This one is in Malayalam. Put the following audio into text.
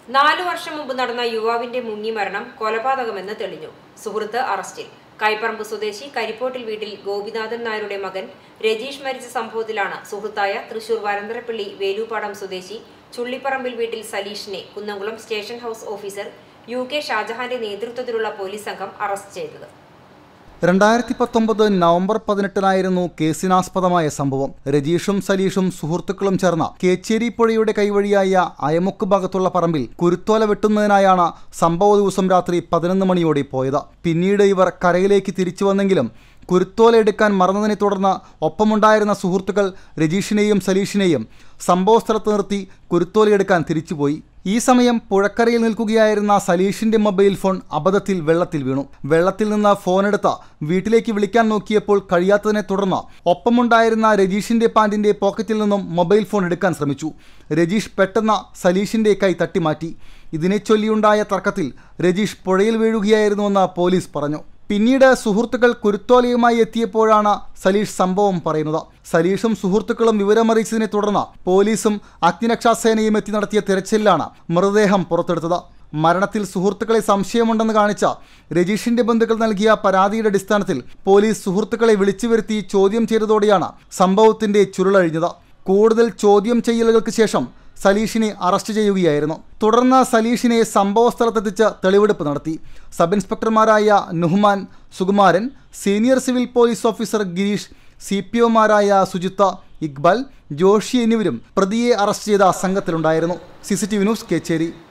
നാലു വർഷം മുമ്പ് നടന്ന യുവാവിന്റെ മുങ്ങിമരണം കൊലപാതകമെന്ന് തെളിഞ്ഞു സുഹൃത്ത് അറസ്റ്റിൽ കൈപ്പറമ്പ് സ്വദേശി കരിപ്പോട്ടിൽ വീട്ടിൽ ഗോപിനാഥൻ നായരുടെ മകൻ രജീഷ് മരിച്ച സംഭവത്തിലാണ് സുഹൃത്തായ തൃശൂർ വരന്തരപ്പള്ളി വേലൂപ്പാടം സ്വദേശി ചുള്ളിപ്പറമ്പിൽ വീട്ടിൽ സലീഷിനെ Kunnamkulam station house officer U K ഷാജഹാന്റെ നേതൃത്വത്തിലുള്ള പോലീസ് സംഘം അറസ്റ്റ് ചെയ്തത് രണ്ടായിരത്തി പത്തൊമ്പത് നവംബർ പതിനെട്ടിനായിരുന്നു കേസിനാസ്പദമായ സംഭവം രജീഷും സലീഷും സുഹൃത്തുക്കളും ചേർന്ന കേച്ചേരി പുഴയുടെ കൈവഴിയായ അയമുക്ക് ഭാഗത്തുള്ള പറമ്പിൽ കുരുത്തോല വെട്ടുന്നതിനായാണ് സംഭവ ദിവസം രാത്രി പതിനൊന്ന് മണിയോടെ പോയത് പിന്നീട് ഇവർ കരയിലേക്ക് തിരിച്ചു വന്നെങ്കിലും കുരുത്തോല എടുക്കാൻ മറന്നതിനെ തുടർന്ന് ഒപ്പമുണ്ടായിരുന്ന സുഹൃത്തുക്കൾ രജീഷിനെയും സലീഷിനെയും സംഭവസ്ഥലത്ത് നിർത്തി കുരുത്തോല എടുക്കാൻ തിരിച്ചുപോയി ഈ സമയം പുഴക്കരയിൽ നിൽക്കുകയായിരുന്ന സലീഷിന്റെ മൊബൈൽ ഫോൺ അബദ്ധത്തിൽ വെള്ളത്തിൽ വീണു വെള്ളത്തിൽ നിന്ന് ഫോണെടുത്ത് വീട്ടിലേക്ക് വിളിക്കാൻ നോക്കിയപ്പോൾ കഴിയാത്തതിനെ തുടർന്ന് ഒപ്പമുണ്ടായിരുന്ന രജീഷിന്റെ പാന്റിന്റെ പോക്കറ്റിൽ നിന്നും മൊബൈൽ ഫോൺ എടുക്കാൻ ശ്രമിച്ചു രജീഷ് പെട്ടെന്ന് സലീഷിന്റെ കൈ തട്ടിമാറ്റി ഇതിനെ ചൊല്ലിയുണ്ടായ തർക്കത്തിൽ രജീഷ് പുഴയിൽ വീഴുകയായിരുന്നുവെന്ന് പോലീസ് പറഞ്ഞു പിന്നീട് സുഹൃത്തുക്കൾ കുരുത്തോലയുമായി എത്തിയപ്പോഴാണ് സലീഷ് സംഭവം പറയുന്നത് സലീഷും സുഹൃത്തുക്കളും വിവരമറിയിച്ചതിനെ തുടർന്ന് പോലീസും അഗ്നിരക്ഷാസേനയും എത്തി നടത്തിയ തിരച്ചിലാണ് മൃതദേഹം പുറത്തെടുത്തത് മരണത്തിൽ സുഹൃത്തുക്കളെ സംശയമുണ്ടെന്ന് കാണിച്ച രജീഷിന്റെ ബന്ധുക്കൾ നൽകിയ പരാതിയുടെ അടിസ്ഥാനത്തിൽ പോലീസ് സുഹൃത്തുക്കളെ വിളിച്ചു വരുത്തി ചോദ്യം ചെയ്തതോടെയാണ് സംഭവത്തിന്റെ ചുരുളഴിഞ്ഞത് കൂടുതൽ ചോദ്യം ചെയ്യലുകൾക്ക് ശേഷം സലീഷിനെ അറസ്റ്റ് ചെയ്യുകയായിരുന്നു തുടർന്ന് സലീഷിനെ സംഭവ സ്ഥലത്തെത്തിച്ച് തെളിവെടുപ്പ് നടത്തി സബ് ഇൻസ്പെക്ടർമാരായ Nuhman Sukumaran senior civil police officer Girish C P ഒമാരായ സുജിത്ത ഇക്ബാൽ ജോഷി എന്നിവരും പ്രതിയെ അറസ്റ്റ് ചെയ്ത സംഘത്തിലുണ്ടായിരുന്നു C C T V news Kecheri